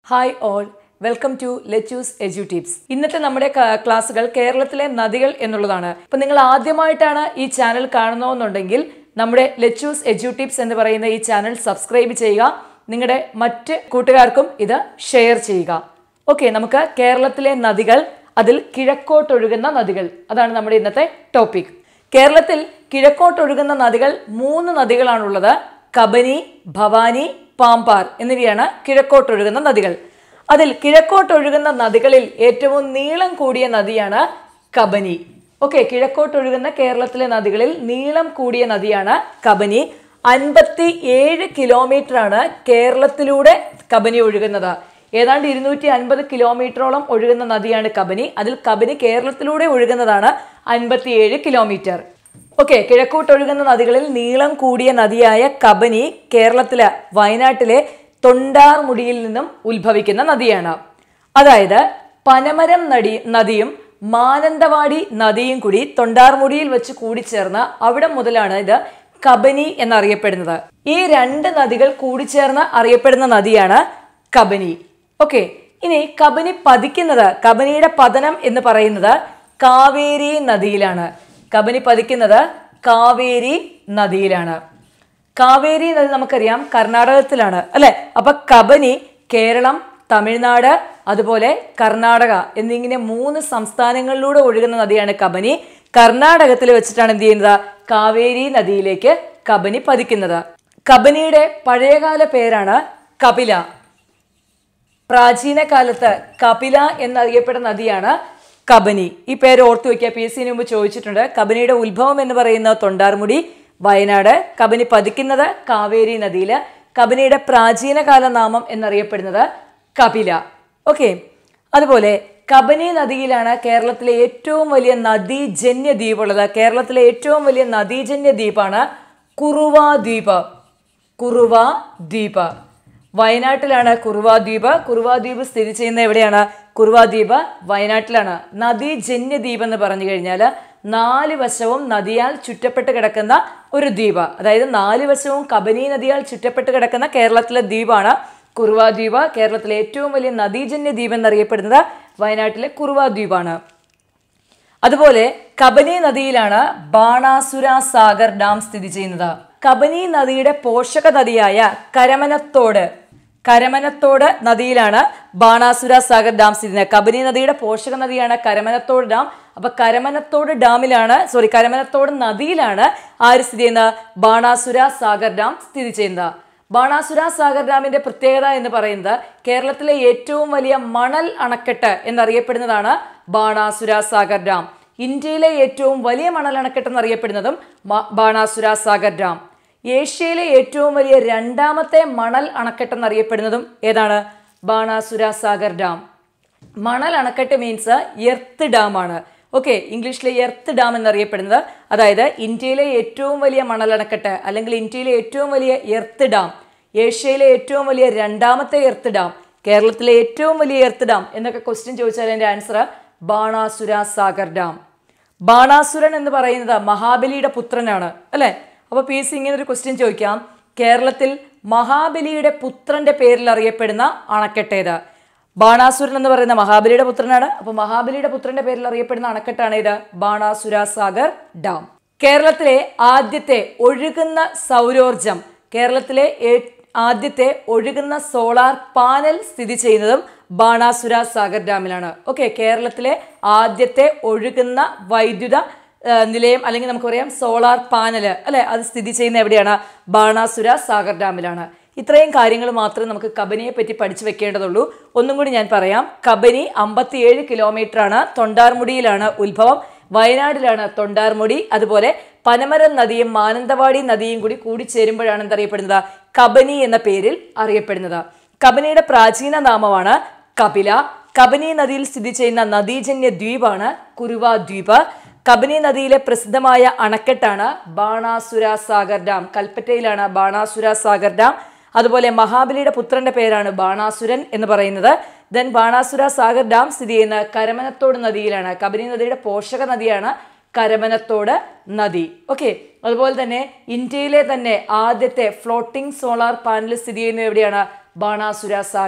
hi all welcome to let us edu tips ഇന്നത്തെ നമ്മുടെ ക- ക്ലാസ്സുകൾ കേരളത്തിലെ നദികൾ എന്നുള്ളതാണ് ഇപ്പം നിങ്ങൾ ആദ്യമായിട്ടാണ് ഈ ചാനൽ കാണുന്നതെന്നുണ്ടെങ്കിൽ നമ്മുടെ ലെറ്റ്യൂസ് എജു ടിപ്സ് എന്ന് പറയുന്ന ഈ ചാനൽ സബ്സ്ക്രൈബ് ചെയ്യുക നിങ്ങളുടെ മറ്റ് കൂട്ടുകാർക്കും ഇത് ഷെയർ ചെയ്യുക ഓക്കെ നമുക്ക് കേരളത്തിലെ നദികൾ അതിൽ കിഴക്കോട്ടൊഴുകുന്ന നദികൾ അതാണ് നമ്മുടെ ഇന്നത്തെ ടോപ്പിക് കേരളത്തിൽ കിഴക്കോട്ടൊഴുകുന്ന നദികൾ മൂന്ന് നദികളാണുള്ളത് കബനി ഭവാനി പാമ്പാർ എന്നിവയാണ് കിഴക്കോട്ടൊഴുകുന്ന നദികൾ അതിൽ കിഴക്കോട്ടൊഴുകുന്ന നദികളിൽ ഏറ്റവും നീളം കൂടിയ നദിയാണ് കബനി ഓക്കെ കിഴക്കോട്ടൊഴുകുന്ന കേരളത്തിലെ നദികളിൽ നീളം കൂടിയ നദിയാണ് കബനി അൻപത്തി ഏഴ് കിലോമീറ്റർ ആണ് കേരളത്തിലൂടെ കബനി ഒഴുകുന്നത് ഏതാണ്ട് ഇരുന്നൂറ്റി അൻപത് കിലോമീറ്ററോളം ഒഴുകുന്ന നദിയാണ് കബനി അതിൽ കബനി കേരളത്തിലൂടെ ഒഴുകുന്നതാണ് അൻപത്തിയേഴ് കിലോമീറ്റർ ഓക്കെ കിഴക്കോട്ടൊഴുകുന്ന നദികളിൽ നീളം കൂടിയ നദിയായ കബനി കേരളത്തിലെ വയനാട്ടിലെ തൊണ്ടാർമുടിയിൽ നിന്നും ഉത്ഭവിക്കുന്ന നദിയാണ് അതായത് പനമരം നടി നദിയും മാനന്തവാടി നദിയും കൂടി തൊണ്ടാർമുടിയിൽ വെച്ച് കൂടിച്ചേർന്ന് അവിടെ മുതലാണ് ഇത് കബനി എന്നറിയപ്പെടുന്നത് ഈ രണ്ട് നദികൾ കൂടിച്ചേർന്ന് അറിയപ്പെടുന്ന നദിയാണ് കബനി ഓക്കെ ഇനി കബനി പതിക്കുന്നത് കബനിയുടെ പതനം എന്ന് പറയുന്നത് കാവേരി നദിയിലാണ് കബനി പതിക്കുന്നത് കാവേരി നദിയിലാണ് കാവേരി നദി നമുക്കറിയാം കർണാടകത്തിലാണ് അല്ലെ അപ്പൊ കബനി കേരളം തമിഴ്നാട് അതുപോലെ കർണാടക എന്നിങ്ങനെ മൂന്ന് സംസ്ഥാനങ്ങളിലൂടെ ഒഴുകുന്ന നദിയാണ് കബനി കർണാടകത്തിൽ വെച്ചിട്ടാണ് എന്ത് ചെയ്യുന്നത് കാവേരി നദിയിലേക്ക് കബനി പതിക്കുന്നത് കബനിയുടെ പഴയകാല പേരാണ് കപില പ്രാചീന കാലത്ത് കപില എന്നറിയപ്പെടുന്ന നദിയാണ് കബനി ഈ പേര് ഓർത്തു വയ്ക്കുക പി എസ് സിന് മുമ്പ് ചോദിച്ചിട്ടുണ്ട് കബനിയുടെ ഉത്ഭവം എന്ന് പറയുന്നത് തൊണ്ടാർമുടി വയനാട് കബനി പതിക്കുന്നത് കാവേരി നദിയിൽ കബനിയുടെ പ്രാചീന കാല നാമം എന്നറിയപ്പെടുന്നത് കപില ഓക്കെ അതുപോലെ കബനി നദിയിലാണ് കേരളത്തിലെ ഏറ്റവും വലിയ നദീജന്യ ദ്വീപുള്ളത് കേരളത്തിലെ ഏറ്റവും വലിയ നദീജന്യ ദ്വീപാണ് കുറുവ ദ്വീപ് കുറുവ ദ്വീപ് വയനാട്ടിലാണ് കുറുവ ദ്വീപ് കുറുവ ദ്വീപ് സ്ഥിതി ചെയ്യുന്ന എവിടെയാണ് കുറുവ ദ്വീപ് വയനാട്ടിലാണ് നദീജന്യ ദ്വീപ് എന്ന് പറഞ്ഞു കഴിഞ്ഞാൽ നാല് വശവും നദിയാൽ ചുറ്റപ്പെട്ട് കിടക്കുന്ന ഒരു ദ്വീപ് അതായത് നാല് വശവും കബനി നദിയാൽ ചുറ്റപ്പെട്ട് കിടക്കുന്ന കേരളത്തിലെ ദ്വീപാണ് കുറുവ ദ്വീപ് കേരളത്തിലെ ഏറ്റവും വലിയ നദീജന്യ ദ്വീപ് എന്നറിയപ്പെടുന്നത് വയനാട്ടിലെ കുറുവ ദ്വീപാണ് അതുപോലെ കബനി നദിയിലാണ് ബാണാസുര സാഗർ ഡാം സ്ഥിതി ചെയ്യുന്നത് കബനി നദിയുടെ പോഷക നദിയായ കരമനത്തോട് കരമനത്തോട് നദിയിലാണ് ബാണാസുര സാഗർ ഡാം സ്ഥിതി ചെയ്യുന്നത് കബനി നദിയുടെ പോഷക നദിയാണ് കരമനത്തോട് ഡാം അപ്പൊ കരമനത്തോട് ഡാമിലാണ് സോറി കരമനത്തോട് നദിയിലാണ് ആര് സ്ഥിതി ചെയ്യുന്നത് ബാണാസുര സാഗർ ഡാം സ്ഥിതി ചെയ്യുന്നത് ബാണാസുര സാഗർ ഡാമിന്റെ പ്രത്യേകത എന്ന് പറയുന്നത് കേരളത്തിലെ ഏറ്റവും വലിയ മണൽ അണക്കെട്ട് എന്നറിയപ്പെടുന്നതാണ് ബാണാസുര സാഗർ ഡാം ഇന്ത്യയിലെ ഏറ്റവും വലിയ മണൽ അണക്കെട്ട് എന്നറിയപ്പെടുന്നതും മ- ബാണാസുര സാഗർ ഡാം ഏഷ്യയിലെ ഏറ്റവും വലിയ രണ്ടാമത്തെ മണൽ അണക്കെട്ട് എന്നറിയപ്പെടുന്നതും ഏതാണ് ബാണാസുര സാഗർ ഡാം മണൽ അണക്കെട്ട് മീൻസ് എർത്ത് ഡാം ആണ് ഓക്കെ ഇംഗ്ലീഷിലെ എർത്ത് ഡാം എന്നറിയപ്പെടുന്നത് അതായത് ഇന്ത്യയിലെ ഏറ്റവും വലിയ മണൽ അണക്കെട്ട് അല്ലെങ്കിൽ ഇന്ത്യയിലെ ഏറ്റവും വലിയ എർത്ത് ഡാം ഏഷ്യയിലെ ഏറ്റവും വലിയ രണ്ടാമത്തെ എർത്ത് ഡാം കേരളത്തിലെ ഏറ്റവും വലിയ എർത്ത് ഡാം എന്നൊക്കെ ക്വസ്റ്റ്യൻ ചോദിച്ചാൽ എൻ്റെ ആൻസർ ബാണാസുര സാഗർ ഡാം ബാണാസുരൻ എന്ന് പറയുന്നത് മഹാബലിയുടെ പുത്രനാണ് അല്ലേ അപ്പോൾ പി എസ് ഇങ്ങനെ ഒരു ക്വസ്റ്റ്യൻ ചോദിക്കാം കേരളത്തിൽ മഹാബലിയുടെ പുത്രന്റെ പേരിൽ അറിയപ്പെടുന്ന അണക്കെട്ടേത് ബാണാസുരൻ എന്ന് പറയുന്ന മഹാബലിയുടെ പുത്രനാണ് അപ്പോൾ മഹാബലിയുടെ പുത്രന്റെ പേരിൽ അറിയപ്പെടുന്ന അണക്കെട്ടാണ് ഇത് ബാണാസുര സാഗർ ഡാം കേരളത്തിലെ ആദ്യത്തെ ഒഴുകുന്ന സൗരോർജം കേരളത്തിലെ ഏ- ആദ്യത്തെ ഒഴുകുന്ന സോളാർ പാനൽ സ്ഥിതി ചെയ്യുന്നതും ബാണാസുര സാഗർ ഡാമിലാണ് ഓക്കെ കേരളത്തിലെ ആദ്യത്തെ ഒഴുകുന്ന വൈദ്യുത ആ, നിലയം അല്ലെങ്കിൽ നമുക്ക് പറയാം സോളാർ പാനൽ അല്ലെ അത് സ്ഥിതി ചെയ്യുന്ന എവിടെയാണ് ബാണാസുര സാഗർ ഡാമിലാണ് ഇത്രയും കാര്യങ്ങൾ മാത്രമേ നമുക്ക് കബനിയെ പറ്റി പഠിച്ചു വെക്കേണ്ടതുള്ളൂ ഒന്നും കൂടി ഞാൻ പറയാം കബനി അമ്പത്തിയേഴ് കിലോമീറ്റർ ആണ് തൊണ്ടാർമുടിയിലാണ് ഉത്ഭവം വയനാടിലാണ് തൊണ്ടാർമുടി അതുപോലെ പനമരം നദിയും മാനന്തവാടി നദിയും കൂടി കൂടിച്ചേരുമ്പോഴാണ് എന്തറിയപ്പെടുന്നത് കബനി എന്ന പേരിൽ അറിയപ്പെടുന്നത് കബനിയുടെ പ്രാചീന നാമമാണ് കപില കബനി നദിയിൽ സ്ഥിതി ചെയ്യുന്ന നദീജന്യ ദ്വീപാണ് കുരുവ ദ്വീപ് കബനി നദിയിലെ പ്രസിദ്ധമായ അണക്കെട്ടാണ് ബാണാസുര സാഗർ ഡാം കൽപ്പറ്റയിലാണ് ബാണാസുര സാഗർ ഡാം അതുപോലെ മഹാബലിയുടെ പുത്രന്റെ പേരാണ് ബാണാസുരൻ എന്ന് പറയുന്നത് ദെൻ ബാണാസുര സാഗർ ഡാം സ്ഥിതി ചെയ്യുന്ന കരമനത്തോട് നദിയിലാണ് കബനി നദിയുടെ പോഷക നദിയാണ് കരമനത്തോട് നദി ഓക്കെ അതുപോലെ തന്നെ ഇന്ത്യയിലെ തന്നെ ആദ്യത്തെ ഫ്ലോട്ടിംഗ് സോളാർ പാനൽ സ്ഥിതി ചെയ്യുന്നത് എവിടെയാണ് ബാണാസുര സാഗർ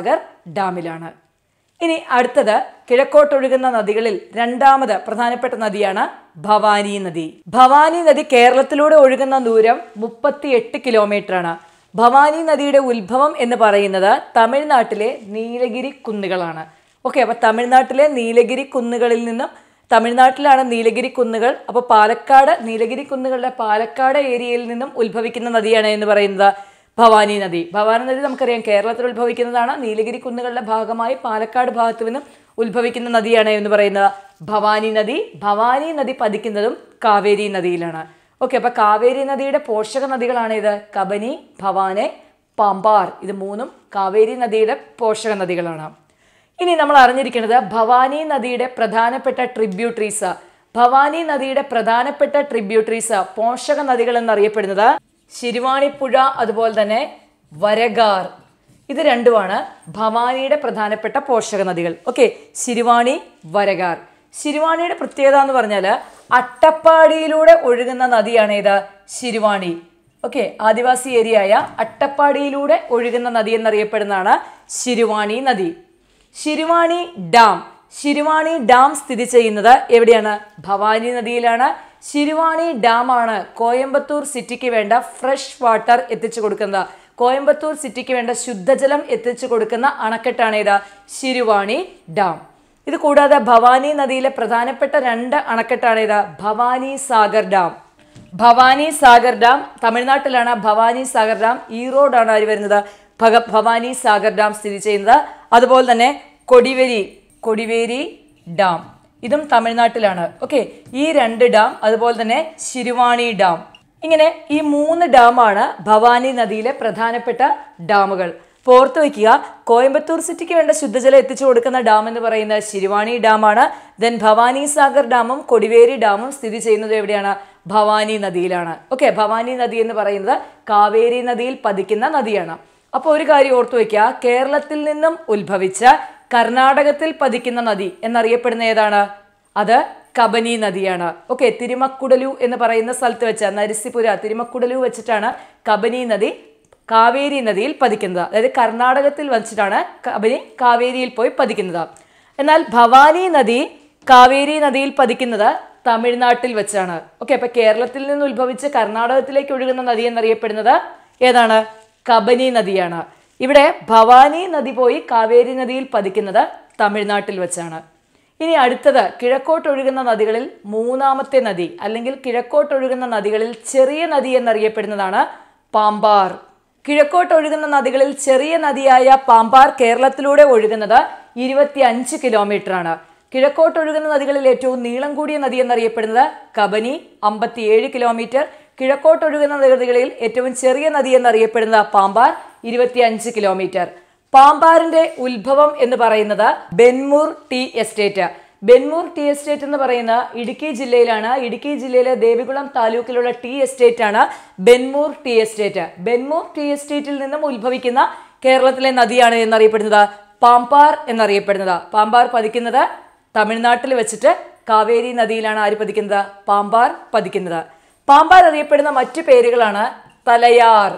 ഡാമിലാണ് ഇനി അടുത്തത് കിഴക്കോട്ടൊഴുകുന്ന നദികളിൽ രണ്ടാമത് പ്രധാനപ്പെട്ട നദിയാണ് ഭവാനി നദി ഭവാനി നദി കേരളത്തിലൂടെ ഒഴുകുന്ന ദൂരം മുപ്പത്തിയെട്ട് കിലോമീറ്റർ ആണ് ഭവാനി നദിയുടെ ഉത്ഭവം എന്ന് പറയുന്നത് തമിഴ്നാട്ടിലെ നീലഗിരി കുന്നുകളാണ് ഓക്കെ അപ്പൊ തമിഴ്നാട്ടിലെ നീലഗിരി കുന്നുകളിൽ നിന്നും തമിഴ്നാട്ടിലാണ് നീലഗിരി കുന്നുകൾ അപ്പോൾ പാലക്കാട് നീലഗിരി കുന്നുകളുടെ പാലക്കാട് ഏരിയയിൽ നിന്നും ഉത്ഭവിക്കുന്ന നദിയാണ് എന്ന് പറയുന്നത് ഭവാനി നദി ഭവാനി നദി നമുക്കറിയാം കേരളത്തിൽ ഉത്ഭവിക്കുന്നതാണ് നീലഗിരി കുന്നുകളുടെ ഭാഗമായി പാലക്കാട് ഭാഗത്തു നിന്നും ഉത്ഭവിക്കുന്ന നദിയാണ് എന്ന് പറയുന്നത് ഭവാനി നദി ഭവാനി നദി പതിക്കുന്നതും കാവേരി നദിയിലാണ് ഓക്കെ അപ്പൊ കാവേരി നദിയുടെ പോഷക നദികളാണ് ഇത് കബനി ഭവാനെ പാമ്പാർ ഇത് മൂന്നും കാവേരി നദിയുടെ പോഷക നദികളാണ് ഇനി നമ്മൾ അറിഞ്ഞിരിക്കുന്നത് ഭവാനി നദിയുടെ പ്രധാനപ്പെട്ട ട്രിബ്യൂട്ടറീസ് ഭവാനി നദിയുടെ പ്രധാനപ്പെട്ട ട്രിബ്യൂട്ടറീസ് പോഷക നദികൾ എന്നറിയപ്പെടുന്നത് ശിരുവാണിപ്പുഴ അതുപോലെ തന്നെ വരഗാർ ഇത് രണ്ടുമാണ് ഭവാനിയുടെ പ്രധാനപ്പെട്ട പോഷക നദികൾ ഓക്കെ ശിരുവാണി വരഗാർ ശിരുവാണിയുടെ പ്രത്യേകത എന്ന് പറഞ്ഞാൽ അട്ടപ്പാടിയിലൂടെ ഒഴുകുന്ന നദിയാണ് ഇത് ശിരുവാണി ഓക്കെ ആദിവാസി ഏരിയ ആയ അട്ടപ്പാടിയിലൂടെ ഒഴുകുന്ന നദി എന്നറിയപ്പെടുന്നതാണ് ശിരുവാണി നദി ശിരുവാണി ഡാം ശിരുവാണി ഡാം സ്ഥിതി ചെയ്യുന്നത് എവിടെയാണ് ഭവാനി നദിയിലാണ് ശിരുവാണി ഡാമാണ് കോയമ്പത്തൂർ സിറ്റിക്ക് വേണ്ട ഫ്രഷ് വാട്ടർ എത്തിച്ചു കൊടുക്കുന്നത് കോയമ്പത്തൂർ സിറ്റിക്ക് വേണ്ട ശുദ്ധജലം എത്തിച്ചു കൊടുക്കുന്ന അണക്കെട്ടാണ് ഇത് ശിരുവാണി ഡാം ഇത് കൂടാതെ ഭവാനി നദിയിലെ പ്രധാനപ്പെട്ട രണ്ട് അണക്കെട്ടാണ് ഇത് ഭവാനി സാഗർ ഡാം ഭവാനി സാഗർ ഡാം തമിഴ്നാട്ടിലാണ് ഭവാനി സാഗർ ഡാം ഈറോഡാണ് ആര് വരുന്നത് ഭഗ ഭവാനി സാഗർ ഡാം സ്ഥിതി ചെയ്യുന്നത് അതുപോലെ തന്നെ കൊടിവേരി കൊടിവേരി ഡാം ഇതും തമിഴ്നാട്ടിലാണ് ഓക്കെ ഈ രണ്ട് ഡാം അതുപോലെ തന്നെ ശിരുവാണി ഡാം ഇങ്ങനെ ഈ മൂന്ന് ഡാമാണ് ഭവാനി നദിയിലെ പ്രധാനപ്പെട്ട ഡാമുകൾ അപ്പോൾ ഓർത്ത് വയ്ക്കുക കോയമ്പത്തൂർ സിറ്റിക്ക് വേണ്ട ശുദ്ധജലം എത്തിച്ചു കൊടുക്കുന്ന ഡാം എന്ന് പറയുന്നത് ശിരുവാണി ഡാമാണ് ദെൻ ഭവാനി സാഗർ ഡാമും കൊടിവേരി ഡാമും സ്ഥിതി ചെയ്യുന്നത് എവിടെയാണ് ഭവാനി നദിയിലാണ് ഓക്കെ ഭവാനി നദി എന്ന് പറയുന്നത് കാവേരി നദിയിൽ പതിക്കുന്ന നദിയാണ് അപ്പോൾ ഒരു കാര്യം ഓർത്തു വയ്ക്കുക കേരളത്തിൽ നിന്നും ഉത്ഭവിച്ച കർണാടകത്തിൽ പതിക്കുന്ന നദി എന്നറിയപ്പെടുന്ന ഏതാണ് അത് കബനി നദിയാണ് ഓക്കെ തിരുമക്കുടലു എന്ന് പറയുന്ന സ്ഥലത്ത് വെച്ച് നരസിപുര തിരുമക്കുടലു വെച്ചിട്ടാണ് കബനി നദി കാവേരി നദിയിൽ പതിക്കുന്നത് അതായത് കർണാടകത്തിൽ വെച്ചിട്ടാണ് കബനി കാവേരിയിൽ പോയി പതിക്കുന്നത് എന്നാൽ ഭവാനി നദി കാവേരി നദിയിൽ പതിക്കുന്നത് തമിഴ്നാട്ടിൽ വെച്ചാണ് ഓക്കെ അപ്പൊ കേരളത്തിൽ നിന്ന് ഉത്ഭവിച്ച് കർണാടകത്തിലേക്ക് ഒഴുകുന്ന നദി എന്നറിയപ്പെടുന്നത് ഏതാണ് കബനി നദിയാണ് ഇവിടെ ഭവാനി നദി പോയി കാവേരി നദിയിൽ പതിക്കുന്നത് തമിഴ്നാട്ടിൽ വെച്ചാണ് ഇനി അടുത്തത് കിഴക്കോട്ടൊഴുകുന്ന നദികളിൽ മൂന്നാമത്തെ നദി അല്ലെങ്കിൽ കിഴക്കോട്ടൊഴുകുന്ന നദികളിൽ ചെറിയ നദി എന്നറിയപ്പെടുന്നതാണ് പാമ്പാർ കിഴക്കോട്ടൊഴുകുന്ന നദികളിൽ ചെറിയ നദിയായ പാമ്പാർ കേരളത്തിലൂടെ ഒഴുകുന്നത് ഇരുപത്തി അഞ്ച് കിലോമീറ്റർ ആണ് കിഴക്കോട്ടൊഴുകുന്ന നദികളിൽ ഏറ്റവും നീളം കൂടിയ നദി എന്നറിയപ്പെടുന്നത് കബനി അമ്പത്തിയേഴ് കിലോമീറ്റർ കിഴക്കോട്ടൊഴുകുന്ന നദികളിൽ ഏറ്റവും ചെറിയ നദി എന്നറിയപ്പെടുന്നത് പാമ്പാർ ഇരുപത്തിയഞ്ച് കിലോമീറ്റർ പാമ്പാറിന്റെ ഉത്ഭവം എന്ന് പറയുന്നത് Benmore tea estate Benmore tea estate എന്ന് പറയുന്ന ഇടുക്കി ജില്ലയിലാണ് ഇടുക്കി ജില്ലയിലെ ദേവികുളം താലൂക്കിലുള്ള ടീ എസ്റ്റേറ്റ് ആണ് Benmore tea estate Benmore tea എസ്റ്റേറ്റിൽ നിന്നും ഉത്ഭവിക്കുന്ന കേരളത്തിലെ നദിയാണ് എന്നറിയപ്പെടുന്നത് പാമ്പാർ എന്നറിയപ്പെടുന്നത് പാമ്പാർ പതിക്കുന്നത് തമിഴ്നാട്ടിൽ വെച്ചിട്ട് കാവേരി നദിയിലാണ് ആര് പതിക്കുന്നത് പാമ്പാർ പതിക്കുന്നത് പാമ്പാർ അറിയപ്പെടുന്ന മറ്റു പേരുകളാണ് തലയാർ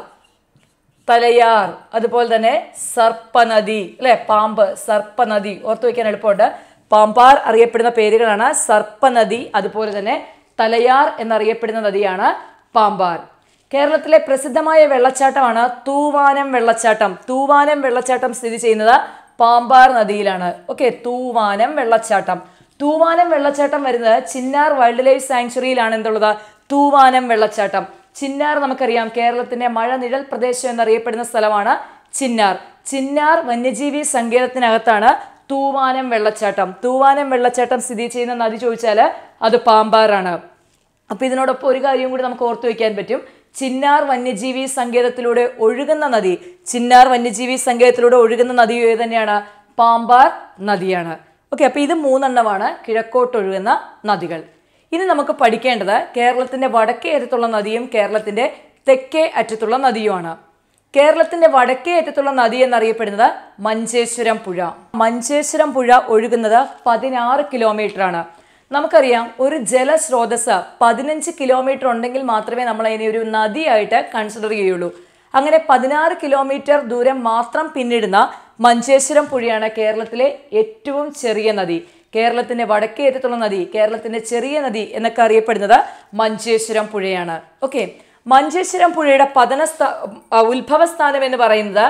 തലയാർ അതുപോലെ തന്നെ സർപ്പനദി അല്ലെ പാമ്പ് സർപ്പനദി ഓർത്തു വെക്കാൻ എളുപ്പമുണ്ട് പാമ്പാർ അറിയപ്പെടുന്ന പേരുകളാണ് സർപ്പനദി അതുപോലെ തന്നെ തലയാർ എന്നറിയപ്പെടുന്ന നദിയാണ് പാമ്പാർ കേരളത്തിലെ പ്രസിദ്ധമായ വെള്ളച്ചാട്ടമാണ് തൂവാനം വെള്ളച്ചാട്ടം തൂവാനം വെള്ളച്ചാട്ടം സ്ഥിതി ചെയ്യുന്നത് പാമ്പാർ നദിയിലാണ് ഓക്കെ തൂവാനം വെള്ളച്ചാട്ടം തൂവാനം വെള്ളച്ചാട്ടം വരുന്നത് ചിന്നാർ വൈൽഡ് ലൈഫ് സാങ്ച്വറിയിലാണ് എന്തുള്ളത് തൂവാനം വെള്ളച്ചാട്ടം ചിന്നാർ നമുക്കറിയാം കേരളത്തിന്റെ മഴ നിഴൽ പ്രദേശം എന്നറിയപ്പെടുന്ന സ്ഥലമാണ് ചിന്നാർ ചിന്നാർ വന്യജീവി സങ്കേതത്തിനകത്താണ് തൂവാനം വെള്ളച്ചാട്ടം തൂവാനം വെള്ളച്ചാട്ടം സ്ഥിതി ചെയ്യുന്ന നദി ചോദിച്ചാൽ അത് പാമ്പാറാണ് അപ്പൊ ഇതിനോടൊപ്പം ഒരു കാര്യം കൂടി നമുക്ക് ഓർത്തു വെക്കാൻ പറ്റും ചിന്നാർ വന്യജീവി സങ്കേതത്തിലൂടെ ഒഴുകുന്ന നദി ചിന്നാർ വന്യജീവി സങ്കേതത്തിലൂടെ ഒഴുകുന്ന നദി ഏത് തന്നെയാണ് പാമ്പാർ നദിയാണ് ഓക്കെ അപ്പൊ ഇത് മൂന്നെണ്ണമാണ് കിഴക്കോട്ടൊഴുകുന്ന നദികൾ ഇനി നമുക്ക് പഠിക്കേണ്ടത് കേരളത്തിന്റെ വടക്കേ അറ്റത്തുള്ള നദിയും കേരളത്തിന്റെ തെക്കേ അറ്റത്തുള്ള നദിയുമാണ് കേരളത്തിന്റെ വടക്കേ അറ്റത്തുള്ള നദി എന്നറിയപ്പെടുന്നത് മഞ്ചേശ്വരം പുഴ മഞ്ചേശ്വരം പുഴ ഒഴുകുന്നത് പതിനാറ് കിലോമീറ്റർ ആണ് നമുക്കറിയാം ഒരു ജലസ്രോതസ് പതിനഞ്ച് കിലോമീറ്റർ ഉണ്ടെങ്കിൽ മാത്രമേ നമ്മൾ അതിനെ ഒരു നദിയായിട്ട് കൺസിഡർ ചെയ്യുള്ളൂ അങ്ങനെ പതിനാറ് കിലോമീറ്റർ ദൂരം മാത്രം പിന്നിടുന്ന മഞ്ചേശ്വരം പുഴയാണ് കേരളത്തിലെ ഏറ്റവും ചെറിയ നദി കേരളത്തിന്റെ വടക്കേ അറ്റത്തുള്ള നദി കേരളത്തിന്റെ ചെറിയ നദി എന്നൊക്കെ അറിയപ്പെടുന്നത് മഞ്ചേശ്വരം പുഴയാണ് ഓക്കെ മഞ്ചേശ്വരം പുഴയുടെ പതന ഉത്ഭവസ്ഥാനം എന്ന് പറയുന്നത്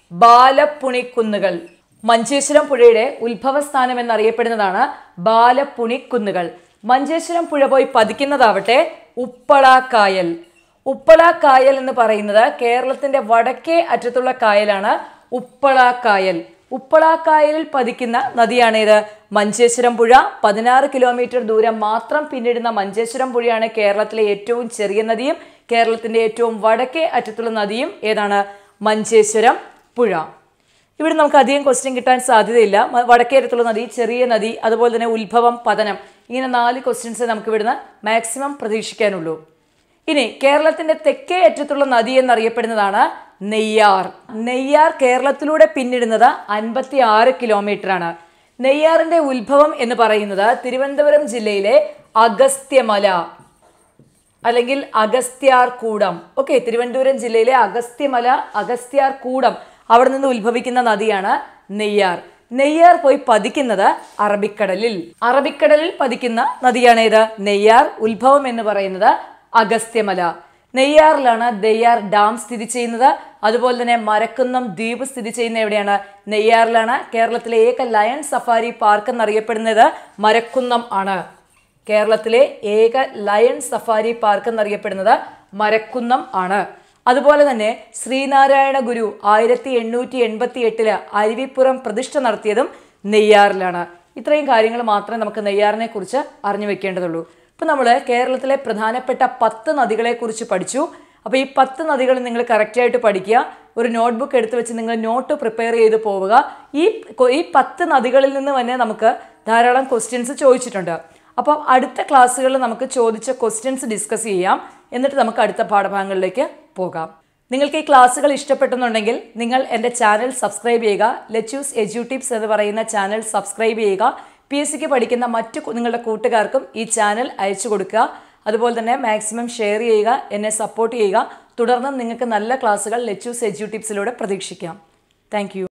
ബാലപ്പുണിക്കുന്നുകൾ മഞ്ചേശ്വരം പുഴയുടെ ഉത്ഭവസ്ഥാനം എന്നറിയപ്പെടുന്നതാണ് ബാലപ്പുണിക്കുന്നുകൾ മഞ്ചേശ്വരം പുഴ പോയി പതിക്കുന്നതാവട്ടെ ഉപ്പള കായൽ ഉപ്പള കായൽ എന്ന് പറയുന്നത് കേരളത്തിന്റെ വടക്കേ അറ്റത്തുള്ള കായലാണ് ഉപ്പള കായൽ ഉപ്പള കായലിൽ പതിക്കുന്ന നദിയാണേത് മഞ്ചേശ്വരം പുഴ പതിനാറ് കിലോമീറ്റർ ദൂരം മാത്രം പിന്നിടുന്ന മഞ്ചേശ്വരം പുഴയാണ് കേരളത്തിലെ ഏറ്റവും ചെറിയ നദിയും കേരളത്തിന്റെ ഏറ്റവും വടക്കേ അറ്റത്തുള്ള നദിയും ഏതാണ് മഞ്ചേശ്വരം പുഴ ഇവിടെ നമുക്ക് അധികം ക്വസ്റ്റ്യൻ കിട്ടാൻ സാധ്യതയില്ല മ- വടക്കേ അറ്റത്തുള്ള നദി ചെറിയ നദി അതുപോലെ തന്നെ ഉത്ഭവം പതനം ഇങ്ങനെ നാല് ക്വസ്റ്റ്യൻസ് നമുക്ക് ഇവിടുന്ന് മാക്സിമം പ്രതീക്ഷിക്കാനുള്ളൂ ഇനി കേരളത്തിന്റെ തെക്കേ അറ്റത്തുള്ള നദി എന്നറിയപ്പെടുന്നതാണ് നെയ്യാർ നെയ്യാർ കേരളത്തിലൂടെ പിന്നിടുന്നത് അൻപത്തി ആറ് കിലോമീറ്റർ ആണ് നെയ്യാറിന്റെ ഉത്ഭവം എന്ന് പറയുന്നത് തിരുവനന്തപുരം ജില്ലയിലെ അഗസ്ത്യമല അല്ലെങ്കിൽ അഗസ്ത്യാർ കൂടം ഓക്കെ തിരുവനന്തപുരം ജില്ലയിലെ അഗസ്ത്യമല അഗസ്ത്യാർ കൂടം അവിടെ നിന്ന് ഉത്ഭവിക്കുന്ന നദിയാണ് നെയ്യാർ നെയ്യാർ പോയി പതിക്കുന്നത് അറബിക്കടലിൽ അറബിക്കടലിൽ പതിക്കുന്ന നദിയാണേത് നെയ്യാർ ഉത്ഭവം എന്ന് പറയുന്നത് അഗസ്ത്യമല നെയ്യാറിലാണ് നെയ്യാർ ഡാം സ്ഥിതി ചെയ്യുന്നത് അതുപോലെ തന്നെ മരക്കുന്നം ദ്വീപ് സ്ഥിതി ചെയ്യുന്ന എവിടെയാണ് നെയ്യാറിലാണ് കേരളത്തിലെ ഏക ലയൺ സഫാരി പാർക്ക് എന്നറിയപ്പെടുന്നത് മരക്കുന്നം ആണ് കേരളത്തിലെ ഏക ലയൺ സഫാരി പാർക്ക് എന്നറിയപ്പെടുന്നത് മരക്കുന്നം ആണ് അതുപോലെ തന്നെ ശ്രീനാരായണ ഗുരു ആയിരത്തി എണ്ണൂറ്റി എൺപത്തി എട്ടില് അരുവിപ്പുറം പ്രതിഷ്ഠ നടത്തിയതും നെയ്യാറിലാണ് ഇത്രയും കാര്യങ്ങൾ മാത്രമേ നമുക്ക് നെയ്യാറിനെ കുറിച്ച് അറിഞ്ഞു വെക്കേണ്ടതുള്ളൂ ഇപ്പം നമ്മൾ കേരളത്തിലെ പ്രധാനപ്പെട്ട പത്ത് നദികളെ കുറിച്ച് പഠിച്ചു അപ്പോൾ ഈ പത്ത് നദികൾ നിങ്ങൾ കറക്റ്റായിട്ട് പഠിക്കുക ഒരു നോട്ട്ബുക്ക് എടുത്ത് വെച്ച് നിങ്ങൾ നോട്ട് പ്രിപ്പയർ ചെയ്ത് പോവുക ഈ ഈ പത്ത് നദികളിൽ നിന്ന് തന്നെ നമുക്ക് ധാരാളം ക്വസ്റ്റ്യൻസ് ചോദിച്ചിട്ടുണ്ട് അപ്പോൾ അടുത്ത ക്ലാസ്സുകളിൽ നമുക്ക് ചോദിച്ച ക്വസ്റ്റ്യൻസ് ഡിസ്കസ് ചെയ്യാം എന്നിട്ട് നമുക്ക് അടുത്ത പാഠഭാഗങ്ങളിലേക്ക് പോകാം നിങ്ങൾക്ക് ഈ ക്ലാസ്സുകൾ ഇഷ്ടപ്പെട്ടെന്നുണ്ടെങ്കിൽ നിങ്ങൾ എൻ്റെ ചാനൽ സബ്സ്ക്രൈബ് ചെയ്യുക ലെച്ചൂസ് എജ്യൂ ടിപ്സ് എന്ന് പറയുന്ന ചാനൽ സബ്സ്ക്രൈബ് ചെയ്യുക പി എസ് സിക്ക് പഠിക്കുന്ന മറ്റു കു- നിങ്ങളുടെ കൂട്ടുകാർക്കും ഈ ചാനൽ അയച്ചു കൊടുക്കുക അതുപോലെ തന്നെ മാക്സിമം ഷെയർ ചെയ്യുക എന്നെ സപ്പോർട്ട് ചെയ്യുക തുടർന്നും നിങ്ങൾക്ക് നല്ല ക്ലാസ്സുകൾ ലെച്ചൂസ് എജ്യൂ ടിപ്സിലൂടെ പ്രതീക്ഷിക്കാം താങ്ക്